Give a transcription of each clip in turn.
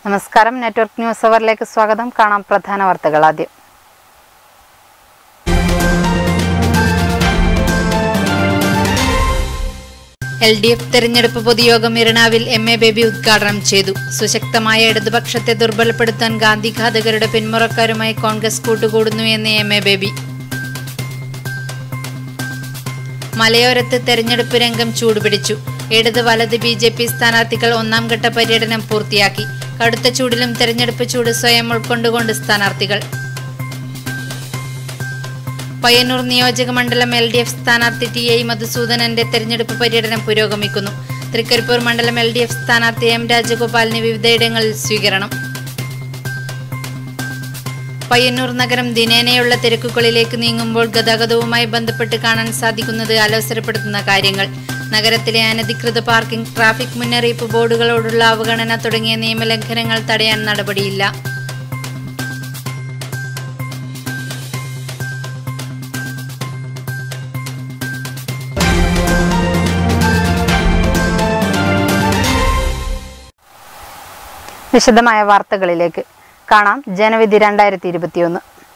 നമസ്കാരം network news അവറിലേക്ക് സ്വാഗതം കാണാം പ്രധാന വാർത്തകൾ ആദ്യം എൽ ഡി എഫ് തെരഞ്ഞെടുപ്പ് പൊതുയോഗം ഇരണാവിൽ എം എ ബേബി ഉദ്ഘാടനം ചെയ്തു സുശക്തമായ ഇടതുപക്ഷത്തെ ദുർബലപ്പെടുത്താൻ ഗാന്ധി ഘാതകരുടെ പിന്മുറക്കാരുമായി കോൺഗ്രസ് കൂട്ടുകൂടുന്നു എന്ന് എം എ ബേബി മലയോരത്ത് തെരഞ്ഞെടുപ്പ് രംഗം ചൂടുപിടിച്ചു ഇടത് വലത് ബി ജെ പി സ്ഥാനാർത്ഥികൾ ഒന്നാം ഘട്ട പര്യടനം പൂർത്തിയാക്കി കടുത്ത ചൂടിലും തെരഞ്ഞെടുപ്പ് ചൂട് സ്വയം ഉൾക്കൊണ്ടുകൊണ്ട് സ്ഥാനാർത്ഥികൾ പയ്യന്നൂർ നിയോജക മണ്ഡലം എൽ ഡി എഫ് സ്ഥാനാർത്ഥി ടി ഐ മധുസൂദനന്റെ തെരഞ്ഞെടുപ്പ് പര്യടനം പുരോഗമിക്കുന്നു തൃക്കരിപ്പൂർ മണ്ഡലം എൽ ഡി എഫ് സ്ഥാനാർത്ഥി എം രാജഗോപാലിന് വിവിധയിടങ്ങളിൽ സ്വീകരണം പയ്യന്നൂർ നഗരം ദിനേനയുള്ള തിരക്കുകളിലേക്ക് നീങ്ങുമ്പോൾ ഗതാഗതവുമായി ബന്ധപ്പെട്ട് കാണാൻ സാധിക്കുന്നത് അലോസരപ്പെടുത്തുന്ന കാര്യങ്ങൾ നഗരത്തിലെ അനധികൃത പാർക്കിംഗ് ട്രാഫിക് മുന്നറിയിപ്പ് ബോർഡുകളോടുള്ള അവഗണന തുടങ്ങിയ നിയമലംഘനങ്ങൾ തടയാൻ നടപടിയില്ല വിശദമായ വാർത്തകളിലേക്ക് കാണാം ജനവിധി രണ്ടായിരത്തി ഇരുപത്തിയൊന്ന്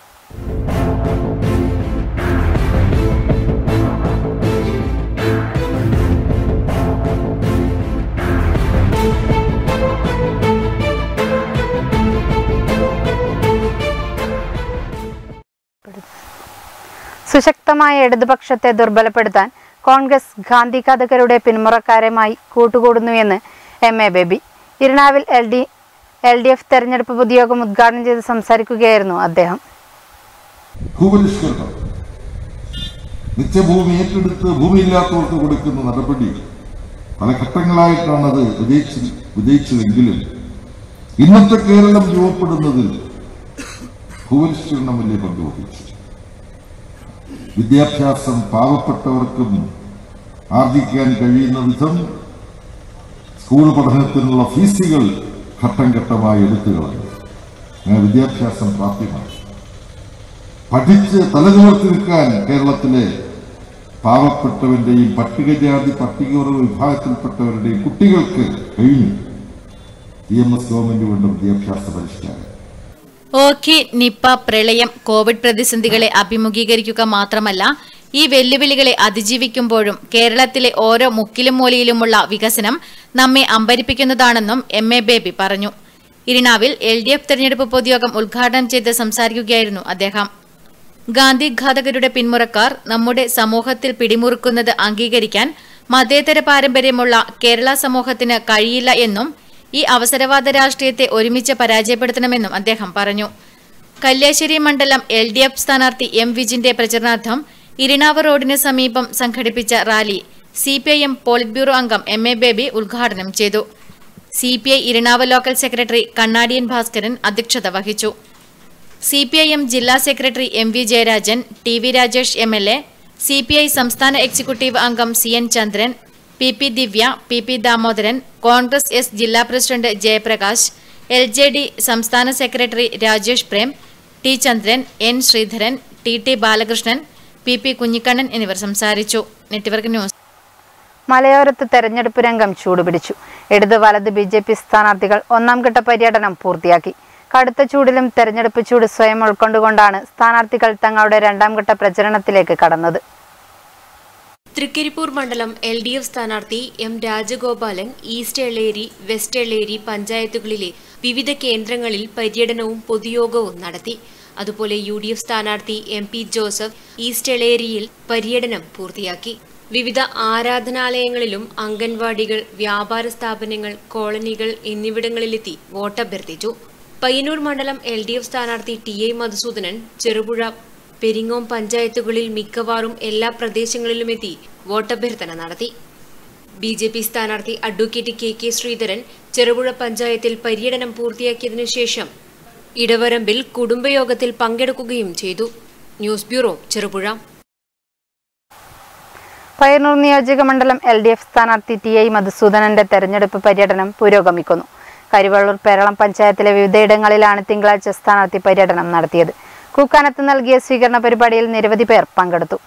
സുശക്തമായ ഇടതുപക്ഷത്തെ ദുർബലപ്പെടുത്താൻ കോൺഗ്രസ് ഗാന്ധി കഥകരുടെ പിന്മുറക്കാരുമായി കൂട്ടുകൂടുന്നുവെന്ന് എം എ ബേബി ഇരണാവിൽ L D L D F തെരഞ്ഞെടുപ്പ് പൊതുയോഗം ഉദ്ഘാടനം ചെയ്ത് സംസാരിക്കുകയായിരുന്നു അദ്ദേഹം ഭൂപരിഷ്കരണം നിത്യഭൂമി ഏറ്റെടുത്ത് ഭൂമിയില്ലാത്തവർക്ക് കൊടുക്കുന്ന നടപടി പല ഘട്ടങ്ങളായിട്ടാണ് അത് വിജയിച്ചു വിജയിച്ചതെങ്കിലും ഇന്നത്തെ കേരളം രൂപപ്പെടുന്നതിൽ ഭൂപരിഷ്കരണം വലിയ പങ്ക് വഹിച്ചു വിദ്യാഭ്യാസം പാവപ്പെട്ടവർക്കും ആർജിക്കാൻ കഴിയുന്ന വിധം സ്കൂൾ പഠനത്തിനുള്ള ഫീസുകൾ ഘട്ടം ഘട്ടമായി എടുത്തു കളഞ്ഞു അങ്ങനെ വിദ്യാഭ്യാസം പ്രാപ്യമായി പഠിച്ച് തലനിവർത്തി നിൽക്കാൻ കേരളത്തിലെ പാവപ്പെട്ടവന്റെയും പട്ടികജാതി പട്ടികവർഗ വിഭാഗത്തിൽപ്പെട്ടവരുടെയും കുട്ടികൾക്ക് കഴിഞ്ഞു ടി എം എസ് ഗവൺമെന്റ് വേണ്ട വിദ്യാഭ്യാസ പരിഷ്കാരം ഓഖി നിപ്പ പ്രളയം കോവിഡ് പ്രതിസന്ധികളെ അഭിമുഖീകരിക്കുക മാത്രമല്ല ഈ വെല്ലുവിളികളെ അതിജീവിക്കുമ്പോഴും കേരളത്തിലെ ഓരോ മുക്കിലും മൂലയിലുമുള്ള വികസനം നമ്മെ അമ്പരിപ്പിക്കുന്നതാണെന്നും എം എ ബേബി പറഞ്ഞു ഇരിണാവിൽ എൽ ഡി എഫ് തെരഞ്ഞെടുപ്പ് പൊതുയോഗം ഉദ്ഘാടനം ചെയ്ത് സംസാരിക്കുകയായിരുന്നു അദ്ദേഹം ഗാന്ധി ഘാതകരുടെ പിന്മുറക്കാർ നമ്മുടെ സമൂഹത്തിൽ പിടിമുറുക്കുന്നത് അംഗീകരിക്കാൻ മതേതര പാരമ്പര്യമുള്ള കേരള സമൂഹത്തിന് കഴിയില്ല എന്നും ഈ അവസരവാദ രാഷ്ട്രീയത്തെ ഒരുമിച്ച് പരാജയപ്പെടുത്തണമെന്നും അദ്ദേഹം പറഞ്ഞു കല്യാശ്ശേരി മണ്ഡലം എൽ ഡി എഫ് സ്ഥാനാർത്ഥി എം വിജിന്റെ പ്രചരണാർത്ഥം ഇരിണാവ് റോഡിന് സമീപം സംഘടിപ്പിച്ച rally C P I M polit bureau അംഗം എം എ ബേബി ഉദ്ഘാടനം ചെയ്തു C P I Irinavu local secretary Kannadiyan Bhaskaran അധ്യക്ഷത വഹിച്ചു സി പി ഐ എം ജില്ലാ secretary M V Jayarajan T V Rajesh M L A C P I സംസ്ഥാന എക്സിക്യൂട്ടീവ് അംഗം C N Chandran P P Divya P P Damodaran Congress S ജില്ലാ president Jayaprakash L J D സംസ്ഥാന secretary Rajesh Prem T Chandran N Sreedharan T T Balakrishnan P P Kunhikannan എന്നിവർ സംസാരിച്ചു network news മലയോരത്ത് തെരഞ്ഞെടുപ്പ് രംഗം ചൂടുപിടിച്ചു ഇടത് വലത് ബി ജെ പി സ്ഥാനാർത്ഥികൾ ഒന്നാം ഘട്ട പര്യടനം പൂർത്തിയാക്കി കടുത്ത ചൂടിലും തെരഞ്ഞെടുപ്പ് ചൂട് സ്വയം ഉൾക്കൊണ്ടുകൊണ്ടാണ് സ്ഥാനാർത്ഥികൾ തങ്ങളുടെ രണ്ടാം ഘട്ട പ്രചരണത്തിലേക്ക് കടന്നത് തൃക്കരിപ്പൂർ മണ്ഡലം എൽ ഡി എഫ് സ്ഥാനാർത്ഥി M Rajagopalan east Eleri west Eleri പഞ്ചായത്തുകളിലെ വിവിധ കേന്ദ്രങ്ങളിൽ പര്യടനവും പൊതുയോഗവും നടത്തി അതുപോലെ യു ഡി എഫ് സ്ഥാനാർത്ഥി എം പി ജോസഫ് ഈസ്റ്റ് എളേരിയിൽ പര്യടനം പൂർത്തിയാക്കി വിവിധ ആരാധനാലയങ്ങളിലും അംഗൻവാടികൾ വ്യാപാര സ്ഥാപനങ്ങൾ കോളനികൾ എന്നിവിടങ്ങളിലെത്തി വോട്ടഭ്യർത്ഥിച്ചു പയ്യന്നൂർ മണ്ഡലം എൽ ഡി എഫ് സ്ഥാനാർത്ഥി ടി ഐ മധുസൂദനൻ ചെറുപുഴ പെരിങ്ങോം പഞ്ചായത്തുകളിൽ മിക്കവാറും എല്ലാ പ്രദേശങ്ങളിലുമെത്തി വോട്ടഭ്യർത്ഥന നടത്തി ബി ജെ പി സ്ഥാനാർത്ഥി advocate K K Sreedharan Cherupuzha പഞ്ചായത്തിൽ പര്യടനം പൂർത്തിയാക്കിയതിനു ശേഷം ഇടവരമ്പിൽ കുടുംബയോഗത്തിൽ പങ്കെടുക്കുകയും ചെയ്തു ന്യൂസ് ബ്യൂറോ ചെറുപുഴ പയ്യന്നൂർ നിയോജക മണ്ഡലം എൽ ഡി എഫ് സ്ഥാനാർത്ഥി ടി ഐ മധുസൂദനന്റെ തെരഞ്ഞെടുപ്പ് പര്യടനം പുരോഗമിക്കുന്നു കരിവള്ളൂർ പേരളം പഞ്ചായത്തിലെ വിവിധയിടങ്ങളിലാണ് തിങ്കളാഴ്ച സ്ഥാനാർത്ഥി പര്യടനം നടത്തിയത് കൂക്കാനത്ത് നൽകിയ സ്വീകരണ പരിപാടിയിൽ നിരവധി പേർ പങ്കെടുത്തു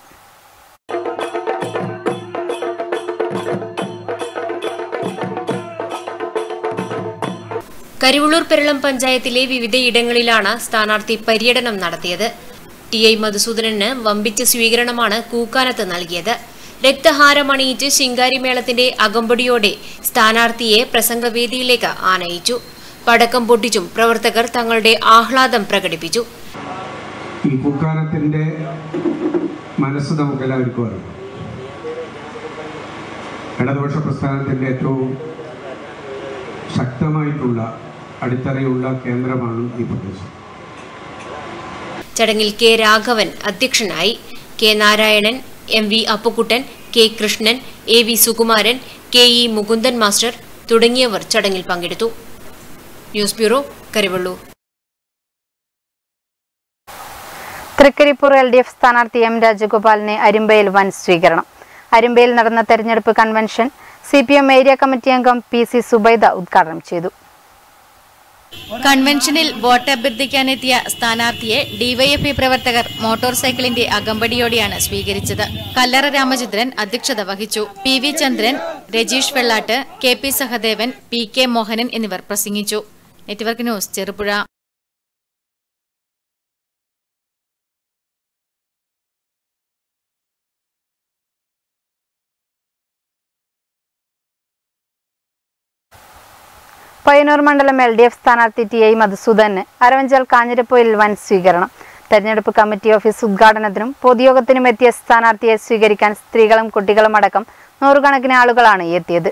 കരിവള്ളൂർ പെരളം പഞ്ചായത്തിലെ വിവിധയിടങ്ങളിലാണ് സ്ഥാനാർത്ഥി പര്യടനം നടത്തിയത് ടി ഐ മധുസൂദനന് വമ്പിച്ച സ്വീകരണമാണ് കൂക്കാനത്ത് നൽകിയത് രക്തഹാരമണിയിച്ച് ശിങ്കാരിമേളത്തിന്റെ അകമ്പടിയോടെ സ്ഥാനാർത്ഥിയെ പ്രസംഗവേദിയിലേക്ക് ആനയിച്ചു പടക്കം പൊട്ടിച്ചും പ്രവർത്തകർ തങ്ങളുടെ ആഹ്ലാദം പ്രകടിപ്പിച്ചു ഈ കുക്കാനത്തിൻ്റെ മനസ്സ് നമുക്കെല്ലാവർക്കും അറിയാം ഇടതുപക്ഷ പ്രസ്ഥാനത്തിൻ്റെ ഏറ്റവും ശക്തമായിട്ടുള്ള അടിത്തറയുള്ള കേന്ദ്രമാണ് ഈ പ്രദേശം ചടങ്ങിൽ കെ രാഘവൻ അധ്യക്ഷനായി K Narayanan M V Appukuttan K Krishnan A V Sukumaran K E Mukundan master തുടങ്ങിയവർ ചടങ്ങിൽ പങ്കെടുത്തു news bureau Karivellur Thrikaripur L D F സ്ഥാനാർത്ഥി എം രാജഗോപാലിനെ അരിമ്പയിൽ വൻ സ്വീകരണം അരിമ്പയിൽ നടന്ന തെരഞ്ഞെടുപ്പ് convention C P M area committee അംഗം പി സി സുബൈദ ഉദ്ഘാടനം ചെയ്തു കൺവെൻഷനിൽ വോട്ട് അഭ്യർത്ഥിക്കാനെത്തിയ സ്ഥാനാർത്ഥിയെ ഡിവൈഎഫ്ഐ പ്രവർത്തകർ മോട്ടോർ സൈക്കിളിന്റെ അകമ്പടിയോടെയാണ് സ്വീകരിച്ചത് കല്ലറ രാമചന്ദ്രൻ അധ്യക്ഷത വഹിച്ചു P V Chandran Rajeesh Vellat K P Sahadevan P K Mohanan എന്നിവർ പ്രസംഗിച്ചു നെറ്റ്വർക്ക് ന്യൂസ് ചെറുപുഴ പയ്യന്നൂർ മണ്ഡലം എൽ ഡി എഫ് സ്ഥാനാർത്ഥി ടി ഐ മധുസൂദന് അരവഞ്ചാൽ കാഞ്ഞിരപ്പൊയിൽ വൻ സ്വീകരണം തെരഞ്ഞെടുപ്പ് കമ്മിറ്റി ഓഫീസ് ഉദ്ഘാടനത്തിനും പൊതുയോഗത്തിനും എത്തിയ സ്ഥാനാർത്ഥിയെ സ്വീകരിക്കാൻ സ്ത്രീകളും കുട്ടികളും അടക്കം നൂറുകണക്കിന് ആളുകളാണ് എത്തിയത്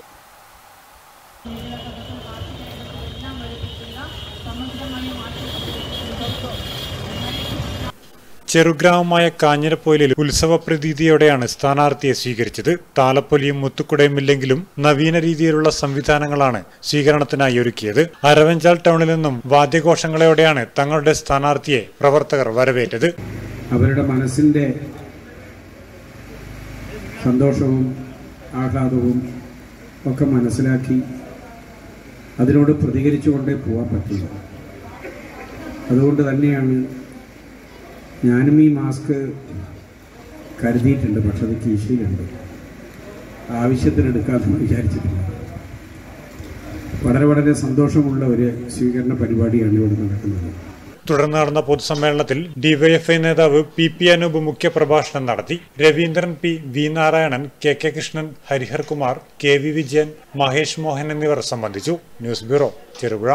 ചെറുഗ്രാമമായ കാഞ്ഞിരപ്പൊയിലിൽ ഉത്സവ പ്രതീതിയോടെയാണ് സ്ഥാനാർത്ഥിയെ സ്വീകരിച്ചത് താലപ്പൊലിയും മുത്തുക്കുടയും ഇല്ലെങ്കിലും നവീന രീതിയിലുള്ള സംവിധാനങ്ങളാണ് സ്വീകരണത്തിനായി ഒരുക്കിയത് അരവഞ്ചാൽ ടൗണിൽ നിന്നും വാദ്യഘോഷങ്ങളോടെയാണ് തങ്ങളുടെ സ്ഥാനാർത്ഥിയെ പ്രവർത്തകർ വരവേറ്റത് അവരുടെ മനസ്സിൻ്റെ സന്തോഷവും ആഹ്ലാദവും ഒക്കെ മനസ്സിലാക്കി അതിനോട് പ്രതികരിച്ചുകൊണ്ടേ പോകാൻ പറ്റില്ല അതുകൊണ്ട് തന്നെയാണ് ഞാനും ഈ മാസ്ക് കരുതിയിട്ടുണ്ട് പക്ഷെ അത് കീശയിലുണ്ട് ആവശ്യത്തിനെടുക്കാമെന്ന് വിചാരിച്ചിട്ടില്ല വളരെ വളരെ സന്തോഷമുള്ള ഒരു സ്വീകരണ പരിപാടിയാണ് ഇവിടെ നടക്കുന്നത് തുടർന്ന് നടന്ന പൊതുസമ്മേളനത്തിൽ ഡിവൈഎഫ്ഐ നേതാവ് പി പി അനൂപ് മുഖ്യപ്രഭാഷണം നടത്തി Raveendran P V Narayanan K K Krishnan Harihar Kumar K V Vijayan Mahesh Mohan എന്നിവർ സംബന്ധിച്ചു ന്യൂസ് ബ്യൂറോ ചെറുപുഴ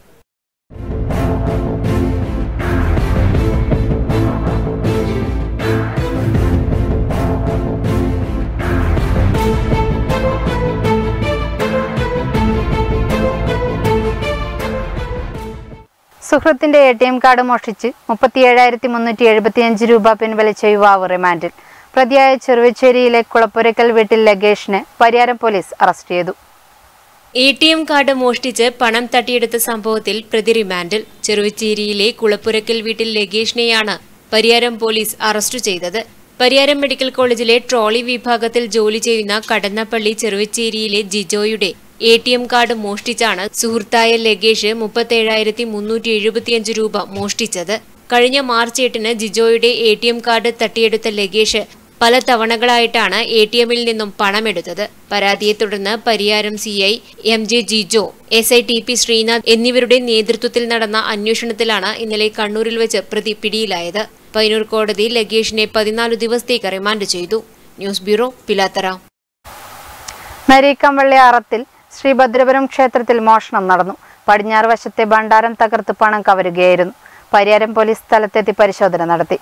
സുഹൃത്തിന്റെ എ ടി എം കാർഡ് മോഷ്ടിച്ച് മുപ്പത്തി ഏഴായിരത്തി മുന്നൂറ്റി എഴുപത്തിയഞ്ച് രൂപ പിൻവലിച്ച യുവാവ് റിമാൻഡിൽ പ്രതിയായ ചെറുവച്ചേരിയിലെ കുളപ്പുരക്കൽ വീട്ടിൽ ലഗേഷിനെ പരിയാരം പോലീസ് അറസ്റ്റ് ചെയ്തു എ ടി എം കാർഡ് മോഷ്ടിച്ച് പണം തട്ടിയെടുത്ത സംഭവത്തിൽ പ്രതി റിമാൻഡിൽ ചെറുവച്ചേരിയിലെ കുളപ്പുരക്കൽ വീട്ടിൽ ലഗേഷിനെയാണ് പരിയാരം പോലീസ് അറസ്റ്റ് ചെയ്തത് പരിയാരം മെഡിക്കൽ കോളേജിലെ ട്രോളി വിഭാഗത്തിൽ ജോലി ചെയ്യുന്ന കടന്നപ്പള്ളി ചെറുവച്ചേരിയിലെ ജിജോയുടെ എ ടി എം കാർഡ് മോഷ്ടിച്ചാണ് സുഹൃത്തായ ലഗേഷ് മുപ്പത്തേഴായിരത്തി മുന്നൂറ്റി എഴുപത്തിയഞ്ച് രൂപ മോഷ്ടിച്ചത് കഴിഞ്ഞ മാർച്ച് എട്ടിന് ജിജോയുടെ എ ടി എം കാർഡ് തട്ടിയെടുത്ത ലഗേഷ് പല തവണകളായിട്ടാണ് എ ടി എമ്മിൽ നിന്നും പണമെടുത്തത് പരാതിയെ തുടർന്ന് Pariyaram C I M J Jijo S I T P Sreenath എന്നിവരുടെ നേതൃത്വത്തിൽ നടന്ന അന്വേഷണത്തിലാണ് ഇന്നലെ കണ്ണൂരിൽ വെച്ച് പ്രതി പിടിയിലായത് പൈനൂർ കോടതി ലഗേഷിനെ പതിനാല് ദിവസത്തേക്ക് റിമാൻഡ് ചെയ്തു ന്യൂസ് ബ്യൂറോ പിലാത്തറ നരീക്കംവള്ളി അറത്തിൽ ശ്രീ ഭദ്രപുരം ക്ഷേത്രത്തിൽ മോഷണം നടന്നു പടിഞ്ഞാറ് വശത്തെ ഭണ്ഡാരം തകർത്ത് പണം കവരുകയായിരുന്നു പരിയാരം പോലീസ് സ്ഥലത്തെത്തി പരിശോധന നടത്തി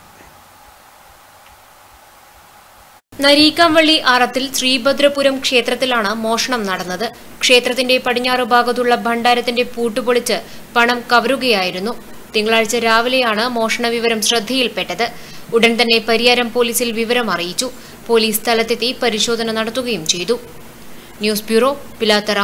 നരീക്കാംവള്ളി ആറത്തിൽ ശ്രീഭദ്രപുരം ക്ഷേത്രത്തിലാണ് മോഷണം നടന്നത് ക്ഷേത്രത്തിന്റെ പടിഞ്ഞാറ് ഭാഗത്തുള്ള ഭണ്ഡാരത്തിന്റെ പൂട്ടുപൊളിച്ച് പണം കവരുകയായിരുന്നു തിങ്കളാഴ്ച രാവിലെയാണ് മോഷണ വിവരം ശ്രദ്ധയിൽപ്പെട്ടത് ഉടൻ തന്നെ പരിയാരം പോലീസിൽ വിവരം അറിയിച്ചു പോലീസ് സ്ഥലത്തെത്തി പരിശോധന നടത്തുകയും ചെയ്തു ന്യൂസ് ബ്യൂറോ പിലാത്തറ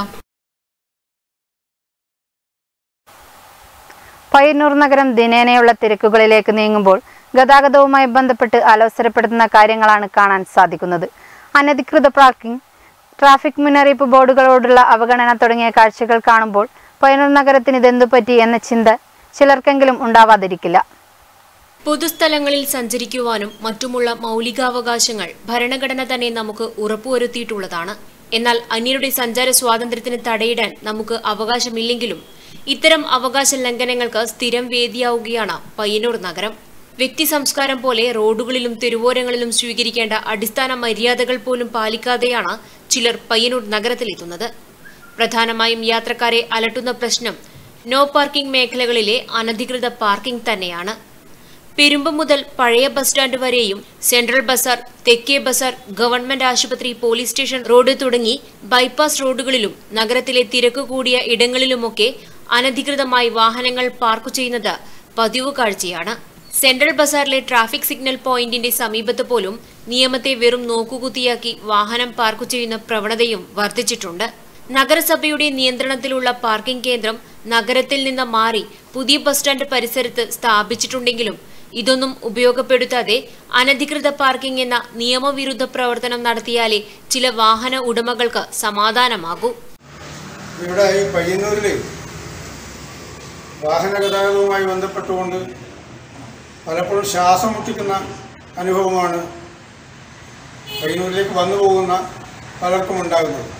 പയ്യന്നൂർ നഗരം ദിനേനയുള്ള തിരക്കുകളിലേക്ക് നീങ്ങുമ്പോൾ ഗതാഗതവുമായി ബന്ധപ്പെട്ട് അലോസരപ്പെടുത്തുന്ന കാര്യങ്ങളാണ് കാണാൻ സാധിക്കുന്നത് അനധികൃത പാർക്കിംഗ് ട്രാഫിക് മുന്നറിയിപ്പ് ബോർഡുകളോടുള്ള അവഗണന തുടങ്ങിയ കാഴ്ചകൾ കാണുമ്പോൾ പയ്യന്നൂർ നഗരത്തിന് ഇതെന്തു പറ്റി എന്ന ചിന്ത ചിലർക്കെങ്കിലും ഉണ്ടാവാതിരിക്കില്ല പൊതുസ്ഥലങ്ങളിൽ സഞ്ചരിക്കുവാനും മറ്റുമുള്ള മൗലികാവകാശങ്ങൾ ഭരണഘടന തന്നെ നമുക്ക് ഉറപ്പുവരുത്തിയിട്ടുള്ളതാണ് എന്നാൽ അന്യരുടെ സഞ്ചാര സ്വാതന്ത്ര്യത്തിന് തടയിടാൻ നമുക്ക് അവകാശമില്ലെങ്കിലും ഇത്തരം അവകാശ ലംഘനങ്ങൾക്ക് സ്ഥിരം വേദിയാവുകയാണ് പയ്യന്നൂർ നഗരം വ്യക്തി സംസ്കാരം പോലെ റോഡുകളിലും തെരുവോരങ്ങളിലും സ്വീകരിക്കേണ്ട അടിസ്ഥാന മര്യാദകൾ പോലും പാലിക്കാതെയാണ് ചിലർ പയ്യന്നൂർ നഗരത്തിലെത്തുന്നത് പ്രധാനമായും യാത്രക്കാരെ അലട്ടുന്ന പ്രശ്നം നോ പാർക്കിംഗ് മേഖലകളിലെ അനധികൃത പാർക്കിംഗ് തന്നെയാണ് പെരുമ്പ് മുതൽ പഴയ ബസ് സ്റ്റാൻഡ് വരെയും സെൻട്രൽ ബസാർ തെക്കേ ബസാർ ഗവൺമെന്റ് ആശുപത്രി പോലീസ് സ്റ്റേഷൻ റോഡ് തുടങ്ങി ബൈപ്പാസ് റോഡുകളിലും നഗരത്തിലെ തിരക്ക് കൂടിയ ഇടങ്ങളിലുമൊക്കെ അനധികൃതമായി വാഹനങ്ങൾ പാർക്ക് ചെയ്യുന്നത് പതിവ് കാഴ്ചയാണ് സെൻട്രൽ ബസാറിലെ ട്രാഫിക് സിഗ്നൽ പോയിന്റിന്റെ സമീപത്ത് പോലും നിയമത്തെ വെറും നോക്കുകുത്തിയാക്കി വാഹനം പാർക്ക് ചെയ്യുന്ന പ്രവണതയും വർദ്ധിച്ചിട്ടുണ്ട് നഗരസഭയുടെ നിയന്ത്രണത്തിലുള്ള പാർക്കിംഗ് കേന്ദ്രം നഗരത്തിൽ നിന്ന് മാറി പുതിയ ബസ് സ്റ്റാൻഡ് പരിസരത്ത് സ്ഥാപിച്ചിട്ടുണ്ടെങ്കിലും ഇതൊന്നും ഉപയോഗപ്പെടുത്താതെ അനധികൃത പാർക്കിംഗ് എന്ന നിയമവിരുദ്ധ പ്രവർത്തനം നടത്തിയാലേ ചില വാഹന ഉടമകൾക്ക് സമാധാനമാകൂ ഇവിടെ ഈ പയ്യന്നൂരിൽ വാഹന ഗതാഗതവുമായി ബന്ധപ്പെട്ടുകൊണ്ട് പലപ്പോഴും ശ്വാസം മുട്ടിക്കുന്ന അനുഭവമാണ് പയ്യന്നൂരിലേക്ക് വന്നു പോകുന്ന പലർക്കും ഉണ്ടാകുന്നത്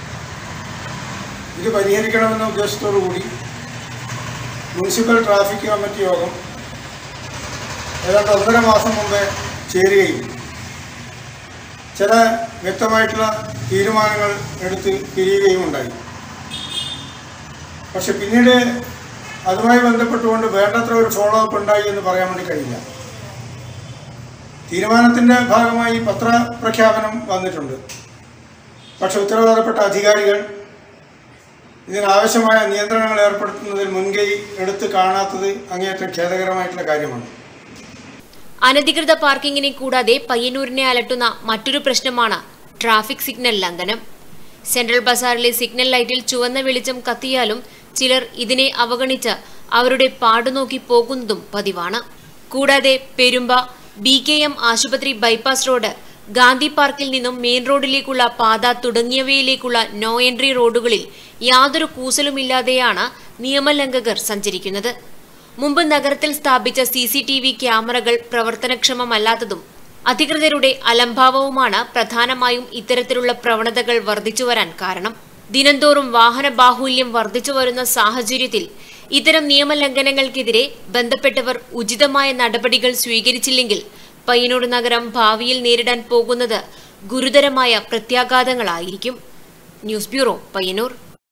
ഇത് പരിഹരിക്കണമെന്ന ഉദ്ദേശത്തോടു കൂടി മുനിസിപ്പൽ ട്രാഫിക് കമ്മിറ്റി യോഗം ഏതാണ്ട് ഒന്നര മാസം മുമ്പേ ചേരുകയും ചില വ്യക്തമായിട്ടുള്ള തീരുമാനങ്ങൾ എടുത്ത് പിരിയുകയും ഉണ്ടായി പക്ഷെ പിന്നീട് അതുമായി ബന്ധപ്പെട്ടുകൊണ്ട് വേണ്ടത്ര ഒരു ഫോളോ അപ്പ് ഉണ്ടായി എന്ന് പറയാൻ വേണ്ടി കഴിയില്ല തീരുമാനത്തിൻ്റെ ഭാഗമായി പത്രപ്രഖ്യാപനം വന്നിട്ടുണ്ട് പക്ഷെ ഉത്തരവാദപ്പെട്ട അധികാരികൾ ഇതിനാവശ്യമായ നിയന്ത്രണങ്ങൾ ഏർപ്പെടുത്തുന്നതിൽ മുൻകൈ എടുത്ത് കാണാത്തത് അങ്ങേയറ്റം ഖേദകരമായിട്ടുള്ള കാര്യമാണ് അനധികൃത പാർക്കിങ്ങിനെ കൂടാതെ പയ്യന്നൂരിനെ അലട്ടുന്ന മറ്റൊരു പ്രശ്നമാണ് ട്രാഫിക് സിഗ്നൽ ലംഘനം സെൻട്രൽ ബസാറിലെ സിഗ്നൽ ലൈറ്റിൽ ചുവന്ന വെളിച്ചം കത്തിയാലും ചിലർ ഇതിനെ അവഗണിച്ച് അവരുടെ പാടുനോക്കി പോകുന്നതും പതിവാണ് കൂടാതെ പെരുമ്പ ബി കെ എം ആശുപത്രി ബൈപ്പാസ് റോഡ് ഗാന്ധി പാർക്കിൽ നിന്നും മെയിൻ റോഡിലേക്കുള്ള പാത തുടങ്ങിയവയിലേക്കുള്ള നോ എൻട്രി റോഡുകളിൽ യാതൊരു കൂസലുമില്ലാതെയാണ് നിയമലംഘകർ സഞ്ചരിക്കുന്നത് മുമ്പ് നഗരത്തിൽ സ്ഥാപിച്ച സി സി ടി വി ക്യാമറകൾ പ്രവർത്തനക്ഷമമല്ലാത്തതും അധികൃതരുടെ അലംഭാവവുമാണ് പ്രധാനമായും ഇത്തരത്തിലുള്ള പ്രവണതകൾ വർദ്ധിച്ചു വരാൻ കാരണം ദിനംതോറും വാഹന ബാഹുല്യം വർദ്ധിച്ചു വരുന്ന സാഹചര്യത്തിൽ ഇത്തരം നിയമലംഘനങ്ങൾക്കെതിരെ ബന്ധപ്പെട്ടവർ ഉചിതമായ നടപടികൾ സ്വീകരിച്ചില്ലെങ്കിൽ പയ്യന്നൂർ നഗരം ഭാവിയിൽ നേരിടാൻ പോകുന്നത് ഗുരുതരമായ പ്രത്യാഘാതങ്ങളായിരിക്കും ന്യൂസ് ബ്യൂറോ പയ്യന്നൂർ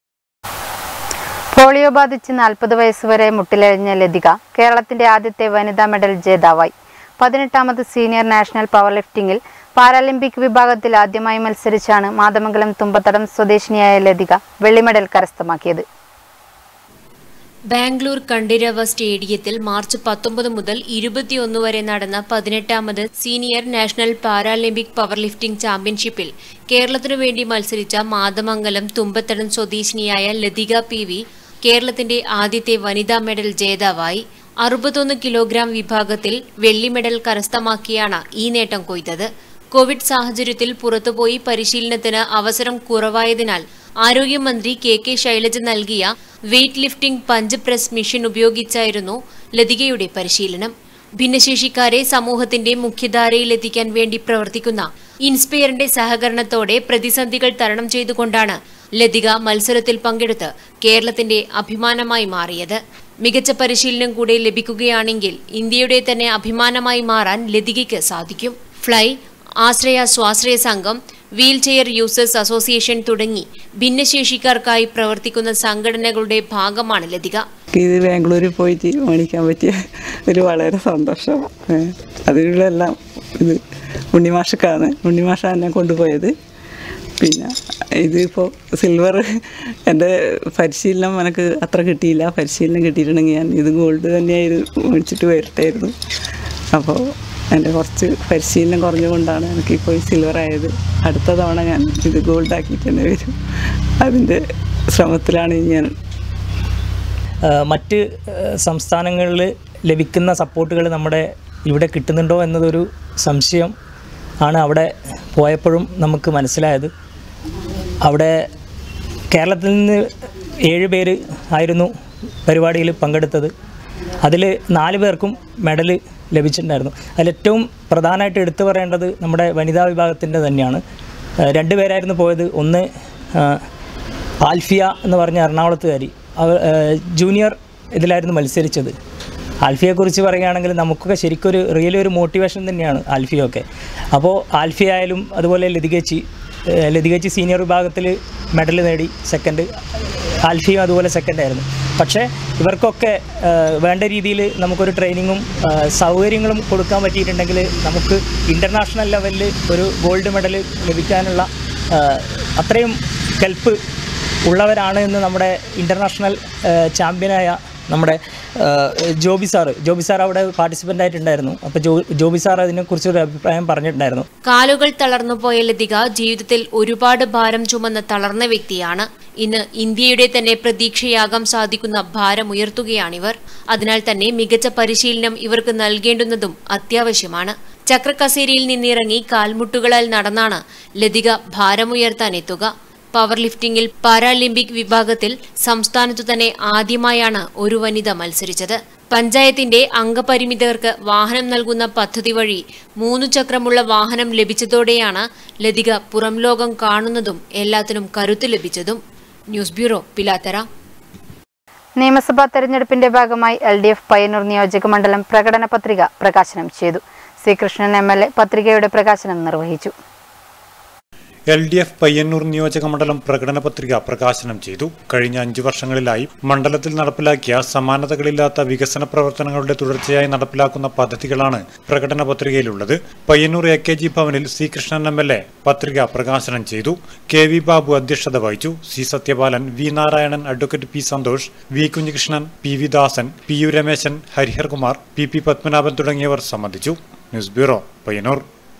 പോളിയോ ബാധിച്ച് നാൽപ്പത് വയസ്സുവരെ മുട്ടിലഴിഞ്ഞ ലതിക കേരളത്തിന്റെ ആദ്യത്തെ വനിതാ മെഡൽ ജേതാവായി പതിനെട്ടാമത് സീനിയർ നാഷണൽ പവർ ലിഫ്റ്റിംഗിൽ പാരാലിമ്പിക് വിഭാഗത്തിൽ ആദ്യമായി മത്സരിച്ചാണ് മാതമംഗലം തുമ്പത്തടം സ്വദേശിനിയായ ലതിക വെള്ളി മെഡൽ കരസ്ഥമാക്കിയത് ബാംഗ്ലൂർ കണ്ടിരവ സ്റ്റേഡിയത്തിൽ മാർച്ച് പത്തൊമ്പത് മുതൽ ഇരുപത്തിയൊന്ന് വരെ നടന്ന പതിനെട്ടാമത് senior national paralympic power lifting ചാമ്പ്യൻഷിപ്പിൽ കേരളത്തിനു വേണ്ടി മത്സരിച്ച മാതമംഗലം തുമ്പത്തടം സ്വദേശിനിയായ ലതിക പി വി കേരളത്തിന്റെ ആദ്യത്തെ വനിതാ മെഡൽ ജേതാവായി അറുപത്തൊന്ന് കിലോഗ്രാം വിഭാഗത്തിൽ വെള്ളി മെഡൽ കരസ്ഥമാക്കിയാണ് ഈ നേട്ടം കൊയ്തത് കോവിഡ് സാഹചര്യത്തിൽ പുറത്തുപോയി പരിശീലനത്തിന് അവസരം കുറവായതിനാൽ ആരോഗ്യമന്ത്രി കെ കെ ശൈലജ നൽകിയ weight lifting punch press machine ഉപയോഗിച്ചായിരുന്നു ലതികയുടെ പരിശീലനം ഭിന്നശേഷിക്കാരെ സമൂഹത്തിന്റെ മുഖ്യധാരയിലെത്തിക്കാൻ വേണ്ടി പ്രവർത്തിക്കുന്ന ഇൻസ്പയറിന്റെ സഹകരണത്തോടെ പ്രതിസന്ധികൾ തരണം ചെയ്തുകൊണ്ടാണ് ലതിക മത്സരത്തിൽ പങ്കെടുത്ത് കേരളത്തിന്റെ അഭിമാനമായി മാറിയത് മികച്ച പരിശീലനം കൂടെ ലഭിക്കുകയാണെങ്കിൽ ഇന്ത്യയുടെ തന്നെ അഭിമാനമായി മാറാൻ ലതികയ്ക്ക് സാധിക്കും ഫ്ലൈ ആശ്രയ സ്വാശ്രയ സംഘം വീൽ ചെയർ യൂസേഴ്സ് അസോസിയേഷൻ തുടങ്ങി ഭിന്നശേഷിക്കാർക്കായി പ്രവർത്തിക്കുന്ന സംഘടനകളുടെ ഭാഗമാണ് ലതിക ഇത് ബാംഗ്ലൂരിൽ പോയിട്ട് മേടിക്കാൻ പറ്റിയ ഒരു വളരെ സന്തോഷം ഏ, അതിനുള്ള എല്ലാം ഇത് ഉണ്ണിമാഷക്കാണ് ഉണ്ണിമാഷ എന്നെ കൊണ്ടുപോയത് പിന്നെ ഇതിപ്പോൾ സിൽവർ എൻ്റെ പരിശീലനം എനിക്ക് അത്ര കിട്ടിയില്ല പരിശീലനം കിട്ടിയിട്ടുണ്ടെങ്കിൽ ഞാൻ ഇത് ഗോൾഡ് തന്നെയായിരുന്നു മേടിച്ചിട്ട് വരട്ടായിരുന്നു അപ്പോൾ എൻ്റെ കുറച്ച് പരിശീലനം കുറഞ്ഞുകൊണ്ടാണ് എനിക്കിപ്പോൾ സിൽവർ ആയത് അടുത്ത തവണ ഞാൻ ഇത് ഗോൾഡ് ആക്കിയിട്ട് തന്നെ വരും അതിൻ്റെ ശ്രമത്തിലാണ് ഞാൻ ആ, മറ്റ് സംസ്ഥാനങ്ങളിൽ ലഭിക്കുന്ന സപ്പോർട്ടുകൾ നമ്മുടെ ഇവിടെ കിട്ടുന്നുണ്ടോ എന്നതൊരു സംശയം ആണ് അവിടെ പോയപ്പോഴും നമുക്ക് മനസ്സിലായത് അവിടെ കേരളത്തിൽ നിന്ന് ഏഴ് പേര് ആയിരുന്നു പരിപാടിയിൽ പങ്കെടുത്തത് അതിൽ നാല് പേർക്കും മെഡൽ ലഭിച്ചിട്ടുണ്ടായിരുന്നു അതിലേറ്റവും പ്രധാനമായിട്ട് എടുത്തു പറയേണ്ടത് നമ്മുടെ വനിതാ വിഭാഗത്തിൻ്റെ തന്നെയാണ് ആ, രണ്ട് പേരായിരുന്നു പോയത് ഒന്ന് ആ, ആൽഫിയ എന്ന് പറഞ്ഞ എറണാകുളത്തുകാരി അവ- ഏഹ് ജൂനിയർ ഇതിലായിരുന്നു മത്സരിച്ചത് ആൽഫിയെക്കുറിച്ച് പറയുകയാണെങ്കിൽ നമുക്കൊക്കെ ശരിക്കും ഒരു റിയലി ഒരു മോട്ടിവേഷൻ തന്നെയാണ് ആൽഫിയൊക്കെ അപ്പോൾ ആൽഫി ആയാലും അതുപോലെ ലതികേച്ചി ഏഹ് ലതികേച്ചി സീനിയർ വിഭാഗത്തിൽ മെഡൽ നേടി സെക്കൻഡ് ആൽഫിയും അതുപോലെ സെക്കൻഡ് ആയിരുന്നു പക്ഷേ ഇവർക്കൊക്കെ ഏഹ് വേണ്ട രീതിയിൽ നമുക്കൊരു ട്രെയിനിങ്ങും ഏഹ് സൗകര്യങ്ങളും കൊടുക്കാൻ പറ്റിയിട്ടുണ്ടെങ്കിൽ നമുക്ക് ഇൻ്റർനാഷണൽ ലെവലിൽ ഒരു ഗോൾഡ് മെഡൽ ലഭിക്കാനുള്ള ഏഹ് അത്രയും കെൽപ്പ് ഉള്ളവരാണ് എന്ന് നമ്മുടെ ഇൻ്റർനാഷണൽ ചാമ്പ്യനായ നമ്മുടെ ഏഹ് ജോബി സാറ് ജോബി സാർ അവിടെ പാർട്ടിസിപ്പൻ്റ് ആയിട്ടുണ്ടായിരുന്നു അപ്പോൾ ജോ ജോബി സാർ അതിനെക്കുറിച്ച് ഒരു അഭിപ്രായം പറഞ്ഞിട്ടുണ്ടായിരുന്നു കാലുകൾ തളർന്നുപോയ ലതിക ജീവിതത്തിൽ ഒരുപാട് ഭാരം ചുമന്ന് തളർന്ന വ്യക്തിയാണ് ഇന്ന് ഇന്ത്യയുടെ തന്നെ പ്രതീക്ഷയാകാൻ സാധിക്കുന്ന ഭാരം ഉയർത്തുകയാണിവർ അതിനാൽ തന്നെ മികച്ച പരിശീലനം ഇവർക്ക് നൽകേണ്ടുന്നതും അത്യാവശ്യമാണ് ചക്രക്കസേരയിൽ നിന്നിറങ്ങി കാൽമുട്ടുകളാൽ നടന്നാണ് ലതിക ഭാരമുയർത്താൻ എത്തുക പവർ ലിഫ്റ്റിംഗിൽ പാരാലിമ്പിക് വിഭാഗത്തിൽ സംസ്ഥാനത്തു തന്നെ ആദ്യമായാണ് ഒരു വനിത മത്സരിച്ചത് പഞ്ചായത്തിന്റെ അംഗപരിമിതർക്ക് വാഹനം നൽകുന്ന പദ്ധതി വഴി മൂന്നു ചക്രമുള്ള വാഹനം ലഭിച്ചതോടെയാണ് ലതിക പുറം ലോകം കാണുന്നതും എല്ലാത്തിനും കരുത്ത് ലഭിച്ചതും ന്യൂസ് ബ്യൂറോ പിലാത്തറ നിയമസഭാ തെരഞ്ഞെടുപ്പിന്റെ ഭാഗമായി എൽ ഡി എഫ് പയ്യന്നൂർ നിയോജക മണ്ഡലം പ്രകടന പത്രിക പ്രകാശനം ചെയ്തു C Krishnan M L A പത്രികയുടെ പ്രകാശനം നിർവഹിച്ചു എൽ ഡി എഫ് പയ്യന്നൂർ നിയോജക മണ്ഡലം പ്രകടന പത്രിക പ്രകാശനം ചെയ്തു കഴിഞ്ഞ അഞ്ചു വർഷങ്ങളിലായി മണ്ഡലത്തിൽ നടപ്പിലാക്കിയ സമാനതകളില്ലാത്ത വികസന പ്രവർത്തനങ്ങളുടെ തുടർച്ചയായി നടപ്പിലാക്കുന്ന പദ്ധതികളാണ് പ്രകടന പത്രികയിലുള്ളത് പയ്യന്നൂർ എ കെ ജി ഭവനിൽ C Krishnan M L A പത്രിക പ്രകാശനം ചെയ്തു കെ വി ബാബു അധ്യക്ഷത വഹിച്ചു C Sathyapalan V Narayanan advocate P Santhosh V Kunhikrishnan P V Dasan P U Rameshan Hariharkumar P P Padmanabhan തുടങ്ങിയവർ സംബന്ധിച്ചു ന്യൂസ് ബ്യൂറോ പയ്യന്നൂർ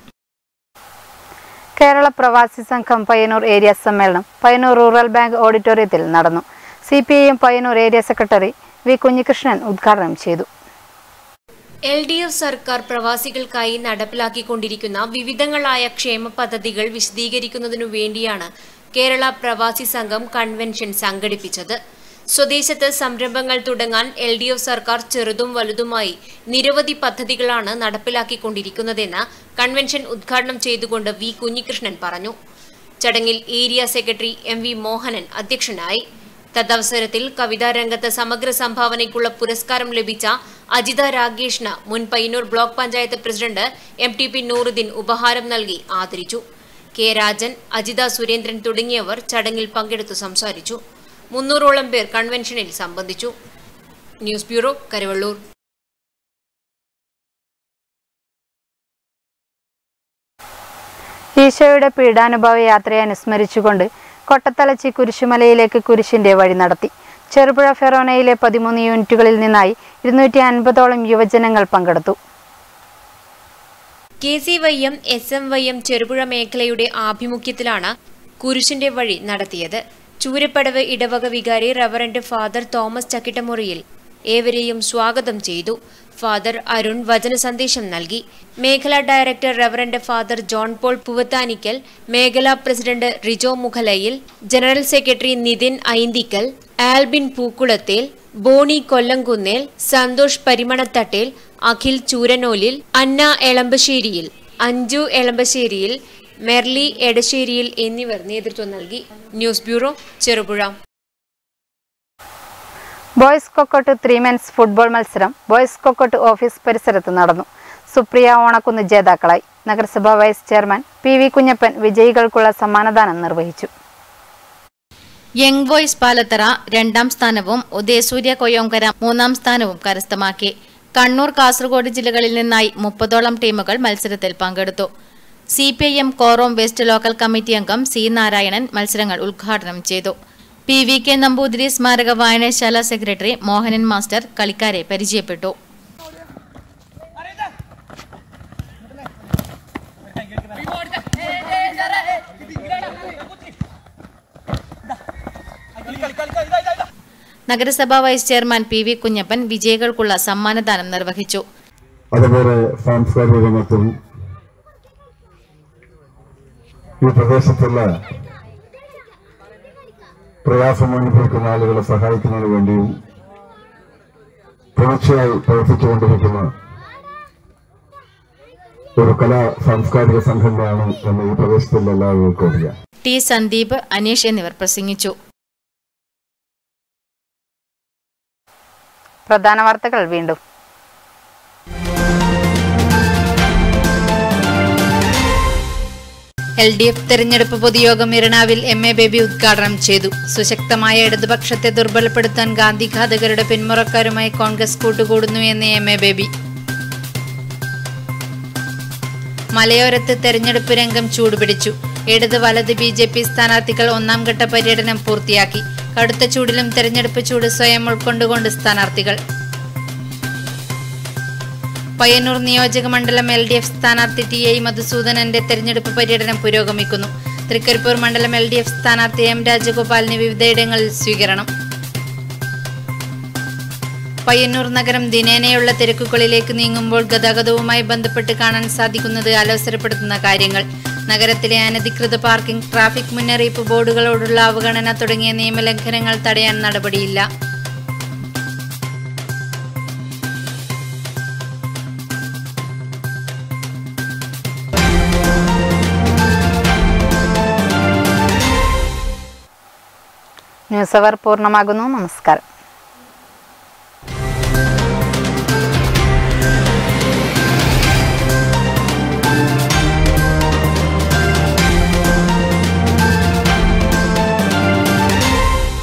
കേരള പ്രവാസി സംഘം പയ്യന്നൂർ ഏരിയ സമ്മേളനം പയ്യന്നൂർ റൂറൽ ബാങ്ക് ഓഡിറ്റോറിയത്തിൽ നടന്നു C P I M Payyanur area secretary V Kunhikrishnan ഉദ്ഘാടനം ചെയ്തു എൽ ഡി എഫ് സർക്കാർ പ്രവാസികൾക്കായി നടപ്പിലാക്കിക്കൊണ്ടിരിക്കുന്ന വിവിധങ്ങളായ ക്ഷേമ പദ്ധതികൾ വിശദീകരിക്കുന്നതിനു വേണ്ടിയാണ് കേരള പ്രവാസി സംഘം കൺവെൻഷൻ സംഘടിപ്പിച്ചത് സ്വദേശത്ത് സംരംഭങ്ങൾ തുടങ്ങാൻ എൽ ഡി എഫ് സർക്കാർ ചെറുതും വലുതുമായി നിരവധി പദ്ധതികളാണ് നടപ്പിലാക്കിക്കൊണ്ടിരിക്കുന്നതെന്ന് കൺവെൻഷൻ ഉദ്ഘാടനം ചെയ്തുകൊണ്ട് വി കുഞ്ഞികൃഷ്ണൻ പറഞ്ഞു ചടങ്ങിൽ area secretary M V Mohanan അധ്യക്ഷനായി തദവസരത്തിൽ കവിതാരംഗത്ത് സമഗ്ര സംഭാവനയ്ക്കുള്ള പുരസ്കാരം ലഭിച്ച അജിത രാഗേഷിന് മുൻ Payyanur block panchayat president M T P Nooruddin ഉപഹാരം നൽകി ആദരിച്ചു കെ രാജൻ അജിത സുരേന്ദ്രൻ തുടങ്ങിയവർ ചടങ്ങിൽ പങ്കെടുത്തു സംസാരിച്ചു മുന്നൂറോളം പേർ കൺവെൻഷനിൽ സംബന്ധിച്ചു ന്യൂസ് ബ്യൂറോ കരുവള്ളൂർ ഈശോയുടെ പീഡാനുഭവ യാത്രയെ അനുസ്മരിച്ചുകൊണ്ട് കൊട്ടത്തലച്ചി കുരിശുമലയിലേക്ക് കുരിശിന്റെ വഴി നടത്തി ചെറുപുഴ ഫെറോനയിലെ പതിമൂന്ന് യൂണിറ്റുകളിൽ നിന്നായി ഇരുന്നൂറ്റി അൻപതോളം യുവജനങ്ങൾ പങ്കെടുത്തു K C Y M S M Y M Cherupuzha മേഖലയുടെ ആഭിമുഖ്യത്തിലാണ് കുരിശിന്റെ വഴി നടത്തിയത് ചൂരപ്പടവ് ഇടവക വികാരി റവറന്റ് ഫാദർ തോമസ് ചക്കിട്ടമുറിയിൽ ഏവരെയും സ്വാഗതം ചെയ്തു ഫാദർ അരുൺ വചന സന്ദേശം നൽകി മേഖലാ director reverend father John Paul Poovathanikkal മേഖലാ president Rijo Mukhalayil general secretary Nithin Ainthikkal Albin Pookkulathel Boni Kollamkunnel Santhosh Parimanathattel Akhil Chooranolil Anna Elambasseriyil Anju Elambasseriyil Merly Edasseriyil എന്നിവർ നേതൃത്വം നൽകി news bureau Cherupuzha boys Kokkottu three men's football മത്സരം ബോയ്സ് കൊക്കോട്ട് ഓഫീസ് പരിസരത്ത് നടന്നു സുപ്രിയ ഓണക്കുന്ന് ജേതാക്കളായി നഗരസഭാ vice chairman P V Kunhappan വിജയികൾക്കുള്ള സമ്മാനദാനം നിർവഹിച്ചു യങ് ബോയ്സ് പാലത്തറ രണ്ടാം സ്ഥാനവും ഉദയസൂര്യ കൊയ്യോങ്കര മൂന്നാം സ്ഥാനവും കരസ്ഥമാക്കി കണ്ണൂർ കാസർഗോഡ് ജില്ലകളിൽ നിന്നായി മുപ്പതോളം ടീമുകൾ മത്സരത്തിൽ പങ്കെടുത്തു C P I M Korom west local committee അംഗം സി നാരായണൻ മത്സരങ്ങൾ ഉദ്ഘാടനം ചെയ്തു പി വി കെ നമ്പൂതിരി സ്മാരക വായനശാല സെക്രട്ടറി മോഹനൻ മാസ്റ്റർ കളിക്കാരെ പരിചയപ്പെട്ടു നഗരസഭാ vice chairman P V Kunhappan വിജയികൾക്കുള്ള സമ്മാനദാനം നിർവഹിച്ചു അതുപോലെ സാംസ്കാരിക രംഗത്തും ഈ പ്രദേശത്തുള്ള പ്രയാസം അനുഭവിക്കുന്ന ആളുകളെ സഹായിക്കുന്നതിന് വേണ്ടിയും തുടർച്ചയായി പ്രവർത്തിച്ചുകൊണ്ടിരിക്കുന്ന ഒരു കലാ സാംസ്കാരിക സംഘടനയാണ് എന്ന് ഈ പ്രദേശത്തുള്ള എല്ലാവർക്കും അറിയാം ടി സന്ദീപ് അനീഷ് എന്നിവർ പ്രസംഗിച്ചു പ്രധാന വാർത്തകൾ വീണ്ടും എൽ ഡി എഫ് തെരഞ്ഞെടുപ്പ് പൊതുയോഗം ഇരണാവിൽ എം എ ബേബി ഉദ്ഘാടനം ചെയ്തു സുശക്തമായ ഇടതുപക്ഷത്തെ ദുർബലപ്പെടുത്താൻ ഗാന്ധിഘാതകരുടെ പിന്മുറക്കാരുമായി കോൺഗ്രസ് കൂട്ടുകൂടുന്നു എന്ന് എം എ ബേബി മലയോരത്ത് തെരഞ്ഞെടുപ്പ് രംഗം ചൂടുപിടിച്ചു ഇടത് വലത് ബി ജെ പി സ്ഥാനാർത്ഥികൾ ഒന്നാം ഘട്ട പര്യടനം പൂർത്തിയാക്കി കടുത്ത ചൂടിലും തെരഞ്ഞെടുപ്പ് ചൂട് സ്വയം ഉൾക്കൊണ്ടുകൊണ്ട് സ്ഥാനാർത്ഥികൾ പയ്യന്നൂർ നിയോജക മണ്ഡലം എൽ ഡി എഫ് സ്ഥാനാർത്ഥി ടി ഐ മധുസൂദനന്റെ തെരഞ്ഞെടുപ്പ് പര്യടനം പുരോഗമിക്കുന്നു തൃക്കരിപ്പൂർ മണ്ഡലം എൽ ഡി എഫ് സ്ഥാനാർത്ഥി എം രാജഗോപാലിന് വിവിധയിടങ്ങളിൽ സ്വീകരണം പയ്യന്നൂർ നഗരം ദിനേനയുള്ള തിരക്കുകളിലേക്ക് നീങ്ങുമ്പോൾ ഗതാഗതവുമായി ബന്ധപ്പെട്ട് കാണാൻ സാധിക്കുന്നത് അലോസരപ്പെടുത്തുന്ന കാര്യങ്ങൾ നഗരത്തിലെ അനധികൃത പാർക്കിംഗ് ട്രാഫിക് മുന്നറിയിപ്പ് ബോർഡുകളോടുള്ള അവഗണന തുടങ്ങിയ നിയമലംഘനങ്ങൾ തടയാൻ നടപടിയില്ല ന്യൂസ് അവർ പൂർണ്ണമാകുന്നു നമസ്കാരം